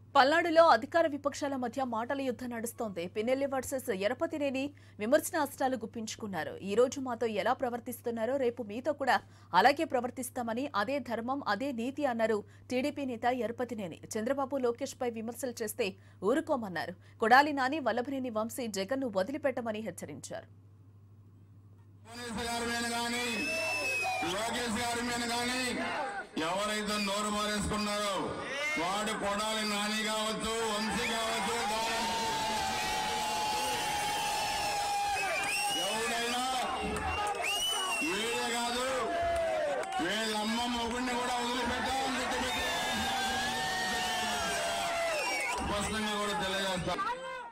పల్నాడులో అధికార విపక్షాల మధ్య మాటల యుద్ధం నడుస్తోంది పిన్నెల్లి వర్సెస్ ఎరపతినేని విమర్శనాస్త్రాలు గుప్పించుకున్నారు ఈ రోజు మాతో ఎలా ప్రవర్తిస్తున్నారో రేపు మీతో కూడా అలాగే ప్రవర్తిస్తామని అదే ధర్మం అదే నీతి అన్నారు టీడీపీ నేత ఎరపతినేని చంద్రబాబు లోకేష్ పై విమర్శలు చేస్తే ఊరుకోమన్నారు కొడాలి నాని వల్లభనేని వంశీ జగన్ను వదిలిపెట్టమని హెచ్చరించారు గణేష్ గారి మీద కానీ లోకేష్ గారి మీద కానీ ఎవరైతే నోరు మారేసుకున్నారో వాడు కొడాలి నాని కావచ్చు వంశీ కావచ్చు ఎవడైనా వీడే కాదు వీళ్ళమ్మ మొగుడిని కూడా వదిలిపెట్టాలని చెప్పి స్పష్టంగా కూడా తెలియజేస్తాం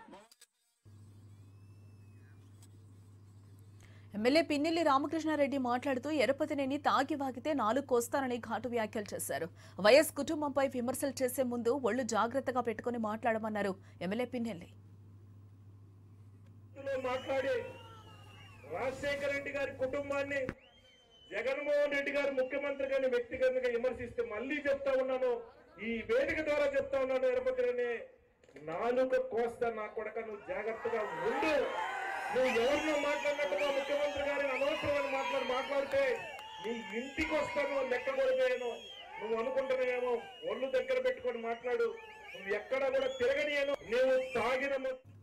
ఎమ్మెల్యే పిన్నెల్లి రామకృష్ణారెడ్డి మాట్లాడుతూ ఎరపతినేని తాగి వాగితే నాలుగు కోస్తానని ఘాటు వ్యాఖ్యలు చేశారు వైఎస్ కుటుంబంపై విమర్శలు చేసే ముందు ఒళ్ళు జాగ్రత్తగా పెట్టుకుని మాట్లాడమన్నారు ఎమ్మెల్యే పిన్నెల్లి లో మాట్లాడి రాజశేఖర రెడ్డి గారి కుటుంబాన్ని జగన్మోహన్ రెడ్డి గారు ముఖ్యమంత్రి గారిని వ్యక్తిగతంగా విమర్శిస్తే మళ్ళీ చెప్తా ఉన్నాను ఈ వేదిక ద్వారా చెప్తా ఉన్నాను ఎరపతిరని నాలుక కోస్తా నా కొడక నువ్వు జాగ్రత్తగా ఉండు నువ్వు ఎవరినో మాట్లాడినట్టుగా ముఖ్యమంత్రి గారిని అనవసరమైన మాట్లాడి మాట్లాడితే నీ ఇంటికి వస్తాను లెక్క కొడిపోయాను నువ్వు అనుకుంటున్నావేమో ఒళ్ళు దగ్గర పెట్టుకొని మాట్లాడు నువ్వు ఎక్కడా కూడా తిరగనియను నువ్వు తాగిన మొ-